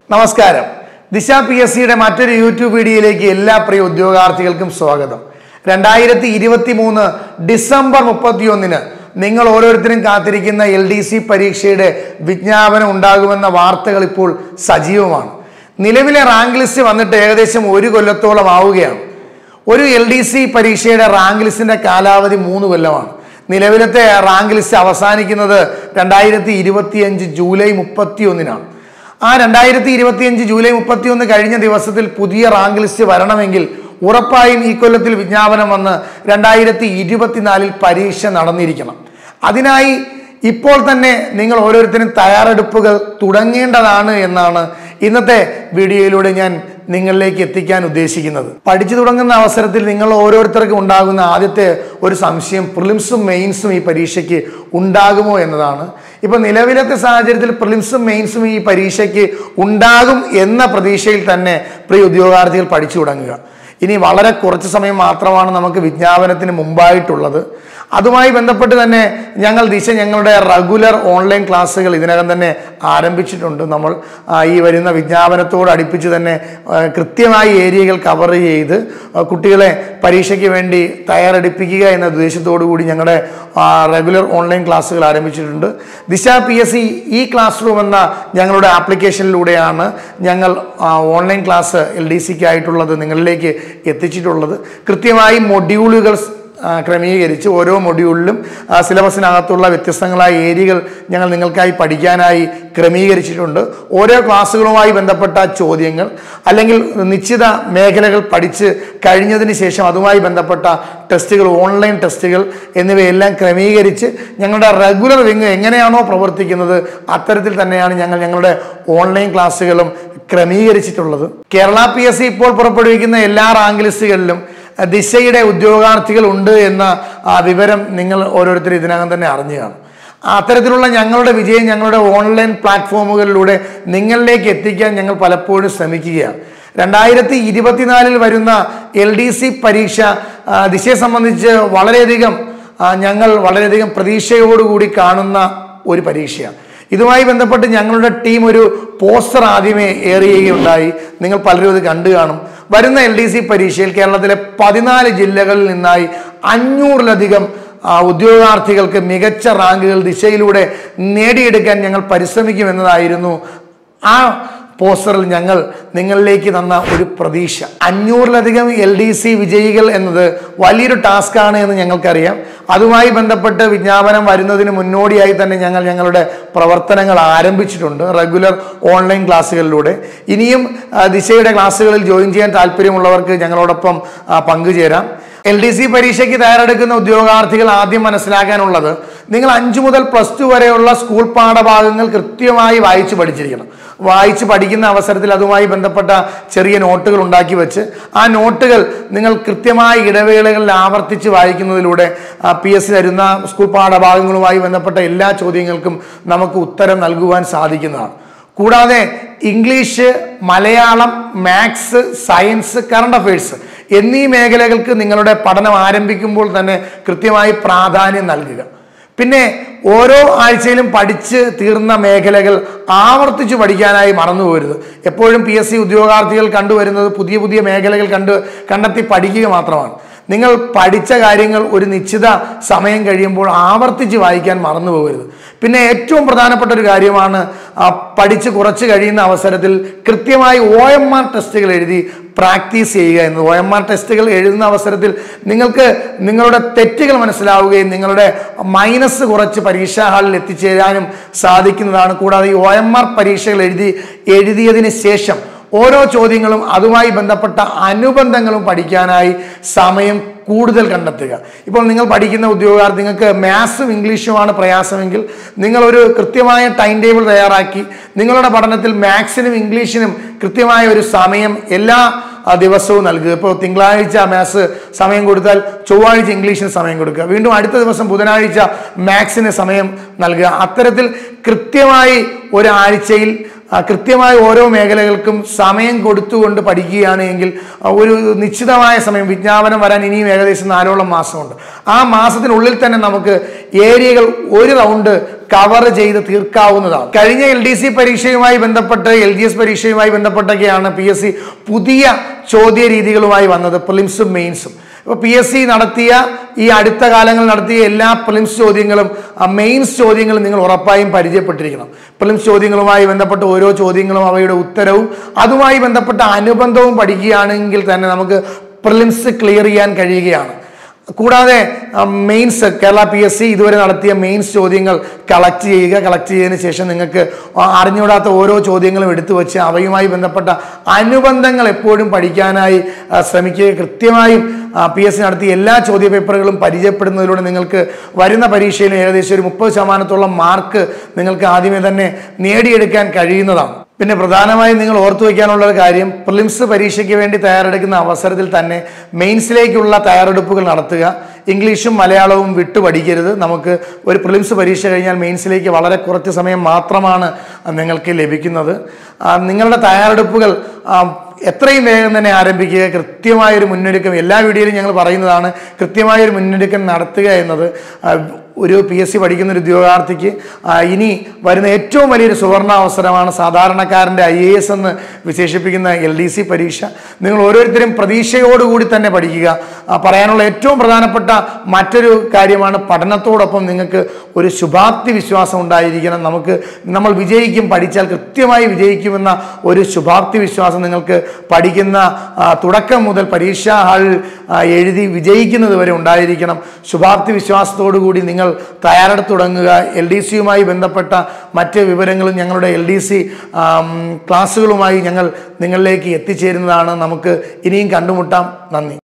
നമസ്കാരം ദിശ P S സിയുടെ മറ്റൊരു യൂട്യൂബ് വീഡിയോയിലേക്ക് എല്ലാ പ്രിയ ഉദ്യോഗാർത്ഥികൾക്കും സ്വാഗതം രണ്ടായിരത്തി ഇരുപത്തി മൂന്ന് ഡിസംബർ മുപ്പത്തിയൊന്നിന് നിങ്ങൾ ഓരോരുത്തരും കാത്തിരിക്കുന്ന എൽ ഡി സി പരീക്ഷയുടെ വിജ്ഞാപനം ഉണ്ടാകുമെന്ന വാർത്തകൾ ഇപ്പോൾ സജീവമാണ് നിലവിലെ റാങ്ക് ലിസ്റ്റ് വന്നിട്ട് ഏകദേശം ഒരു കൊല്ലത്തോളം ആവുകയാണ് ഒരു എൽ ഡി സി പരീക്ഷയുടെ റാങ്ക് ലിസ്റ്റിന്റെ കാലാവധി മൂന്ന് കൊല്ലമാണ് നിലവിലത്തെ റാങ്ക് ലിസ്റ്റ് അവസാനിക്കുന്നത് രണ്ടായിരത്തി ഇരുപത്തിയഞ്ച് ജൂലൈ മുപ്പത്തി ഒന്നിനാണ് ആ രണ്ടായിരത്തി ഇരുപത്തിയഞ്ച് ജൂലൈ മുപ്പത്തി ഒന്ന് കഴിഞ്ഞ ദിവസത്തിൽ പുതിയ റാങ്ക് ലിസ്റ്റ് വരണമെങ്കിൽ ഉറപ്പായും ഈ കൊല്ലത്തിൽ വിജ്ഞാപനം വന്ന് രണ്ടായിരത്തി ഇരുപത്തിനാലിൽ പരീക്ഷ നടന്നിരിക്കണം അതിനായി ഇപ്പോൾ തന്നെ നിങ്ങൾ ഓരോരുത്തരും തയ്യാറെടുപ്പുകൾ തുടങ്ങേണ്ടതാണ് എന്നാണ് ഇന്നത്തെ വീഡിയോയിലൂടെ ഞാൻ നിങ്ങളിലേക്ക് എത്തിക്കാൻ ഉദ്ദേശിക്കുന്നത് പഠിച്ചു തുടങ്ങുന്ന അവസരത്തിൽ നിങ്ങൾ ഓരോരുത്തർക്കും ഉണ്ടാകുന്ന ആദ്യത്തെ ഒരു സംശയം പ്രിലിംസും മെയിൻസും ഈ പരീക്ഷയ്ക്ക് ഉണ്ടാകുമോ എന്നതാണ് ഇപ്പൊ നിലവിലത്തെ സാഹചര്യത്തിൽ പ്രിലിംസും മെയിൻസും ഈ പരീക്ഷയ്ക്ക് ഉണ്ടാകും എന്ന പ്രതീക്ഷയിൽ തന്നെ പ്രിയ ഉദ്യോഗാർത്ഥികൾ പഠിച്ചു തുടങ്ങുക ഇനി വളരെ കുറച്ച് സമയം മാത്രമാണ് നമുക്ക് വിജ്ഞാപനത്തിന് മുമ്പായിട്ടുള്ളത് അതുമായി ബന്ധപ്പെട്ട് തന്നെ ഞങ്ങൾ ദിശ ഞങ്ങളുടെ റെഗുലർ ഓൺലൈൻ ക്ലാസ്സുകൾ ഇതിനകം തന്നെ ആരംഭിച്ചിട്ടുണ്ട് നമ്മൾ ആ, ഈ വരുന്ന വിജ്ഞാപനത്തോട് അടുപ്പിച്ച് തന്നെ ആ, കൃത്യമായി ഏരിയകൾ കവർ ചെയ്ത് ആ, കുട്ടികളെ പരീക്ഷയ്ക്ക് വേണ്ടി തയ്യാറെടുപ്പിക്കുക എന്ന ഉദ്ദേശത്തോടു കൂടി ഞങ്ങളുടെ റെഗുലർ ഓൺലൈൻ ക്ലാസ്സുകൾ ആരംഭിച്ചിട്ടുണ്ട് Disha P S C E class room എന്ന ഞങ്ങളുടെ ആപ്ലിക്കേഷനിലൂടെയാണ് ഞങ്ങൾ ആ, ഓൺലൈൻ ക്ലാസ് എൽ ഡി സിക്ക് ആയിട്ടുള്ളത് നിങ്ങളിലേക്ക് എത്തിച്ചിട്ടുള്ളത് കൃത്യമായി മൊഡ്യൂളുകൾ ആ, ക്രമീകരിച്ച് ഓരോ മൊഡ്യൂളിലും ആ, സിലബസിനകത്തുള്ള വ്യത്യസ്തങ്ങളായ ഏരിയകൾ ഞങ്ങൾ നിങ്ങൾക്കായി പഠിക്കാനായി ക്രമീകരിച്ചിട്ടുണ്ട് ഓരോ ക്ലാസ്സുകളുമായി ബന്ധപ്പെട്ട ചോദ്യങ്ങൾ അല്ലെങ്കിൽ നിശ്ചിത മേഖലകൾ പഠിച്ച് കഴിഞ്ഞതിന് ശേഷം അതുമായി ബന്ധപ്പെട്ട ടെസ്റ്റുകൾ ഓൺലൈൻ ടെസ്റ്റുകൾ എന്നിവയെല്ലാം ക്രമീകരിച്ച് ഞങ്ങളുടെ റെഗുലർ വിങ് എങ്ങനെയാണോ പ്രവർത്തിക്കുന്നത് അത്തരത്തിൽ തന്നെയാണ് ഞങ്ങൾ ഞങ്ങളുടെ ഓൺലൈൻ ക്ലാസ്സുകളും ക്രമീകരിച്ചിട്ടുള്ളത് കേരള പി എസ് സി ഇപ്പോൾ പുറപ്പെടുവിക്കുന്ന എല്ലാ റാങ്ക് ലിസ്റ്റുകളിലും ദിശയുടെ ഉദ്യോഗാർത്ഥികൾ ഉണ്ട് എന്ന ആ, വിവരം നിങ്ങൾ ഓരോരുത്തരും ഇതിനകം തന്നെ അറിഞ്ഞു കാണും അത്തരത്തിലുള്ള ഞങ്ങളുടെ വിജയം ഞങ്ങളുടെ ഓൺലൈൻ പ്ലാറ്റ്ഫോമുകളിലൂടെ നിങ്ങളിലേക്ക് എത്തിക്കാൻ ഞങ്ങൾ പലപ്പോഴും ശ്രമിക്കുകയാണ് രണ്ടായിരത്തി ഇരുപത്തിനാലിൽ വരുന്ന എൽ ഡി സി പരീക്ഷ ആ, ദിശയെ സംബന്ധിച്ച് വളരെയധികം ആ, ഞങ്ങൾ വളരെയധികം പ്രതീക്ഷയോടുകൂടി കാണുന്ന ഒരു പരീക്ഷയാണ് ഇതുമായി ബന്ധപ്പെട്ട് ഞങ്ങളുടെ ടീം ഒരു പോസ്റ്റർ ആദ്യമേ ഏറിയുകയുണ്ടായി നിങ്ങൾ പലരും ഇത് കണ്ടു കാണും വരുന്ന എൽ ഡി സി പരീക്ഷയിൽ കേരളത്തിലെ പതിനാല് ജില്ലകളിൽ നിന്നായി അഞ്ഞൂറിലധികം ആ, ഉദ്യോഗാർത്ഥികൾക്ക് മികച്ച റാങ്കുകൾ ദിശയിലൂടെ നേടിയെടുക്കാൻ ഞങ്ങൾ പരിശ്രമിക്കുമെന്നതായിരുന്നു ആ പോസ്റ്ററിൽ ഞങ്ങൾ നിങ്ങളിലേക്ക് തന്ന ഒരു പ്രതീക്ഷ അഞ്ഞൂറിലധികം എൽ ഡി സി വിജയികൾ എന്നത് വലിയൊരു ടാസ്ക്കാണ് എന്ന് ഞങ്ങൾക്കറിയാം അതുമായി ബന്ധപ്പെട്ട് വിജ്ഞാപനം വരുന്നതിന് മുന്നോടിയായി തന്നെ ഞങ്ങൾ ഞങ്ങളുടെ പ്രവർത്തനങ്ങൾ ആരംഭിച്ചിട്ടുണ്ട് റെഗുലർ ഓൺലൈൻ ക്ലാസ്സുകളിലൂടെ ഇനിയും ആ, ദിശയുടെ ക്ലാസ്സുകളിൽ ജോയിൻ ചെയ്യാൻ താല്പര്യമുള്ളവർക്ക് ഞങ്ങളോടൊപ്പം ആ, പങ്കുചേരാം എൽ ഡി സി പരീക്ഷയ്ക്ക് തയ്യാറെടുക്കുന്ന ഉദ്യോഗാർത്ഥികൾ ആദ്യം മനസ്സിലാക്കാനുള്ളത് നിങ്ങൾ അഞ്ചു മുതൽ പ്ലസ് ടു വരെയുള്ള സ്കൂൾ പാഠഭാഗങ്ങൾ കൃത്യമായി വായിച്ചു പഠിച്ചിരിക്കണം വായിച്ച് പഠിക്കുന്ന അവസരത്തിൽ അതുമായി ബന്ധപ്പെട്ട ചെറിയ നോട്ടുകൾ ഉണ്ടാക്കി വെച്ച് ആ നോട്ടുകൾ നിങ്ങൾ കൃത്യമായ ഇടവേളകളിൽ ആവർത്തിച്ച് വായിക്കുന്നതിലൂടെ പി എസ് സി തരുന്ന സ്കൂൾ പാഠഭാഗങ്ങളുമായി ബന്ധപ്പെട്ട എല്ലാ ചോദ്യങ്ങൾക്കും നമുക്ക് ഉത്തരം നൽകുവാൻ സാധിക്കുന്നതാണ് കൂടാതെ English Malayalam maths science current affairs എന്നീ മേഖലകൾക്ക് നിങ്ങളുടെ പഠനം ആരംഭിക്കുമ്പോൾ തന്നെ കൃത്യമായി പ്രാധാന്യം നൽകുക പിന്നെ ഓരോ ആഴ്ചയിലും പഠിച്ച് തീർന്ന മേഖലകൾ ആവർത്തിച്ച് പഠിക്കാനായി മറന്നു പോകരുത് എപ്പോഴും പി എസ് സി ഉദ്യോഗാർത്ഥികൾ കണ്ടുവരുന്നത് പുതിയ പുതിയ മേഖലകൾ കണ്ട് കണ്ടെത്തി പഠിക്കുക മാത്രമാണ് നിങ്ങൾ പഠിച്ച കാര്യങ്ങൾ ഒരു നിശ്ചിത സമയം കഴിയുമ്പോൾ ആവർത്തിച്ച് വായിക്കാൻ മറന്നു പോകരുത് പിന്നെ ഏറ്റവും പ്രധാനപ്പെട്ട ഒരു കാര്യമാണ് ആ, പഠിച്ച് കുറച്ച് കഴിയുന്ന അവസരത്തിൽ കൃത്യമായി ഒ എം ആർ ടെസ്റ്റുകൾ എഴുതി പ്രാക്ടീസ് ചെയ്യുക എന്നത് ഒ എം ആർ ടെസ്റ്റുകൾ എഴുതുന്ന അവസരത്തിൽ നിങ്ങൾക്ക് നിങ്ങളുടെ തെറ്റുകൾ മനസ്സിലാവുകയും നിങ്ങളുടെ മൈനസ് കുറച്ച് പരീക്ഷാ ഹാളിൽ എത്തിച്ചേരാനും സാധിക്കുന്നതാണ് കൂടാതെ ഈ ഒ എം ആർ പരീക്ഷകൾ എഴുതി എഴുതിയതിന് ശേഷം ഓരോ ചോദ്യങ്ങളും അതുമായി ബന്ധപ്പെട്ട അനുബന്ധങ്ങളും പഠിക്കാനായി സമയം കൂടുതൽ കണ്ടെത്തുക ഇപ്പോൾ നിങ്ങൾ പഠിക്കുന്ന ഉദ്യോഗാർത്ഥി നിങ്ങൾക്ക് മാത്സും ഇംഗ്ലീഷുമാണ് പ്രയാസമെങ്കിൽ നിങ്ങളൊരു കൃത്യമായ ടൈം ടേബിൾ തയ്യാറാക്കി നിങ്ങളുടെ പഠനത്തിൽ മാത്സിനും ഇംഗ്ലീഷിനും കൃത്യമായ ഒരു സമയം എല്ലാ ആ, ദിവസവും നൽകുക ഇപ്പോൾ തിങ്കളാഴ്ച മാത്സ് സമയം കൊടുത്താൽ ചൊവ്വാഴ്ച ഇംഗ്ലീഷിന് സമയം കൊടുക്കുക വീണ്ടും അടുത്ത ദിവസം ബുധനാഴ്ച മാത്സിന് സമയം നൽകുക അത്തരത്തിൽ കൃത്യമായി ഒരാഴ്ചയിൽ ആ, കൃത്യമായി ഓരോ മേഖലകൾക്കും സമയം കൊടുത്തുകൊണ്ട് പഠിക്കുകയാണ് എങ്കിൽ ആ, ഒരു നിശ്ചിതമായ സമയം വിജ്ഞാപനം വരാൻ ഇനിയും ഏകദേശം നാലോളം മാസമുണ്ട് ആ മാസത്തിനുള്ളിൽ തന്നെ നമുക്ക് ഏരിയകൾ ഒരു റൗണ്ട് കവർ ചെയ്ത് തീർക്കാവുന്നതാണ് കഴിഞ്ഞ എൽ ഡി സി പരീക്ഷയുമായി ബന്ധപ്പെട്ട് എൽ ജി എസ് പരീക്ഷയുമായി ബന്ധപ്പെട്ടൊക്കെയാണ് പി എസ് സി പുതിയ ചോദ്യ രീതികളുമായി വന്നത് പ്രിലിംസും മെയിൻസും ഇപ്പോൾ പി എസ് സി നടത്തിയ ഈ അടുത്ത കാലങ്ങളിൽ നടത്തിയ എല്ലാ പ്രിലിംസ് ചോദ്യങ്ങളും ആ മെയിൻസ് ചോദ്യങ്ങളും നിങ്ങൾ ഉറപ്പായും പരിചയപ്പെട്ടിരിക്കണം പ്രിലിംസ് ചോദ്യങ്ങളുമായി ബന്ധപ്പെട്ട ഓരോ ചോദ്യങ്ങളും അവയുടെ ഉത്തരവും അതുമായി ബന്ധപ്പെട്ട അനുബന്ധവും പഠിക്കുകയാണെങ്കിൽ തന്നെ നമുക്ക് പ്രിലിംസ് ക്ലിയർ ചെയ്യാൻ കഴിയുകയാണ് കൂടാതെ mains Kerala P S C ഇതുവരെ നടത്തിയ മെയിൻസ് ചോദ്യങ്ങൾ കളക്ട് ചെയ്യുക കളക്ട് ചെയ്തതിന് ശേഷം നിങ്ങൾക്ക് ആ അറിഞ്ഞുകൂടാത്ത ഓരോ ചോദ്യങ്ങളും എടുത്തു വെച്ച് അവയുമായി ബന്ധപ്പെട്ട അനുബന്ധങ്ങൾ എപ്പോഴും പഠിക്കാനായി ആ, ശ്രമിക്കുക കൃത്യമായും പി എസ് സി നടത്തിയ എല്ലാ ചോദ്യ പേപ്പറുകളും പരിചയപ്പെടുന്നതിലൂടെ നിങ്ങൾക്ക് വരുന്ന പരീക്ഷയിൽ ഏകദേശം ഒരു മുപ്പത് ശതമാനത്തോളം മാർക്ക് നിങ്ങൾക്ക് ആദ്യമേ തന്നെ നേടിയെടുക്കാൻ കഴിയുന്നതാണ് പിന്നെ പ്രധാനമായും നിങ്ങൾ ഓർത്തു വയ്ക്കാനുള്ള ഒരു കാര്യം പ്രിലിംസ് പരീക്ഷയ്ക്ക് വേണ്ടി തയ്യാറെടുക്കുന്ന അവസരത്തിൽ തന്നെ മെയിൻസിലേക്കുള്ള തയ്യാറെടുപ്പുകൾ നടത്തുക ഇംഗ്ലീഷും മലയാളവും വിട്ടു പഠിക്കരുത് നമുക്ക് ഒരു പ്രിലിംസ് പരീക്ഷ കഴിഞ്ഞാൽ മെയിൻസിലേക്ക് വളരെ കുറച്ച് സമയം മാത്രമാണ് നിങ്ങൾക്ക് ലഭിക്കുന്നത് ആ, നിങ്ങളുടെ തയ്യാറെടുപ്പുകൾ ആ, എത്രയും വേഗം തന്നെ ആരംഭിക്കുക കൃത്യമായൊരു മുന്നൊരുക്കം എല്ലാ വീഡിയോയിലും ഞങ്ങൾ പറയുന്നതാണ് കൃത്യമായൊരു മുന്നൊരുക്കം നടത്തുക എന്നത് ആ, ഒരു പി എസ് സി പഠിക്കുന്ന ഒരു ഉദ്യോഗാർത്ഥിക്ക് ആ, ഇനി വരുന്ന ഏറ്റവും വലിയൊരു സുവർണ അവസരമാണ് സാധാരണക്കാരൻ്റെ ഐ എ എസ് എന്ന് വിശേഷിപ്പിക്കുന്ന എൽ ഡി സി പരീക്ഷ നിങ്ങൾ ഓരോരുത്തരും പ്രതീക്ഷയോടുകൂടി തന്നെ പഠിക്കുക ആ, പറയാനുള്ള ഏറ്റവും പ്രധാനപ്പെട്ട മറ്റൊരു കാര്യമാണ് പഠനത്തോടൊപ്പം നിങ്ങൾക്ക് ഒരു ശുഭാപ്തി വിശ്വാസം ഉണ്ടായിരിക്കണം നമുക്ക് നമ്മൾ വിജയിക്കും പഠിച്ചാൽ കൃത്യമായി വിജയിക്കുമെന്ന ഒരു ശുഭാപ്തി വിശ്വാസം നിങ്ങൾക്ക് പഠിക്കുന്ന ആ, തുടക്കം മുതൽ പരീക്ഷാ ഹാളിൽ ആ, എഴുതി വിജയിക്കുന്നത് വരെ ഉണ്ടായിരിക്കണം ശുഭാപ്തി വിശ്വാസത്തോടു കൂടി നിങ്ങൾ തയ്യാറെടുത്ത് തുടങ്ങുക എൽ ഡി സിയുമായി ബന്ധപ്പെട്ട മറ്റ് വിവരങ്ങളും ഞങ്ങളുടെ എൽ ഡി സി ക്ലാസ്സുകളുമായി ഞങ്ങൾ നിങ്ങളിലേക്ക് എത്തിച്ചേരുന്നതാണ് നമുക്ക് ഇനിയും കണ്ടുമുട്ടാം നന്ദി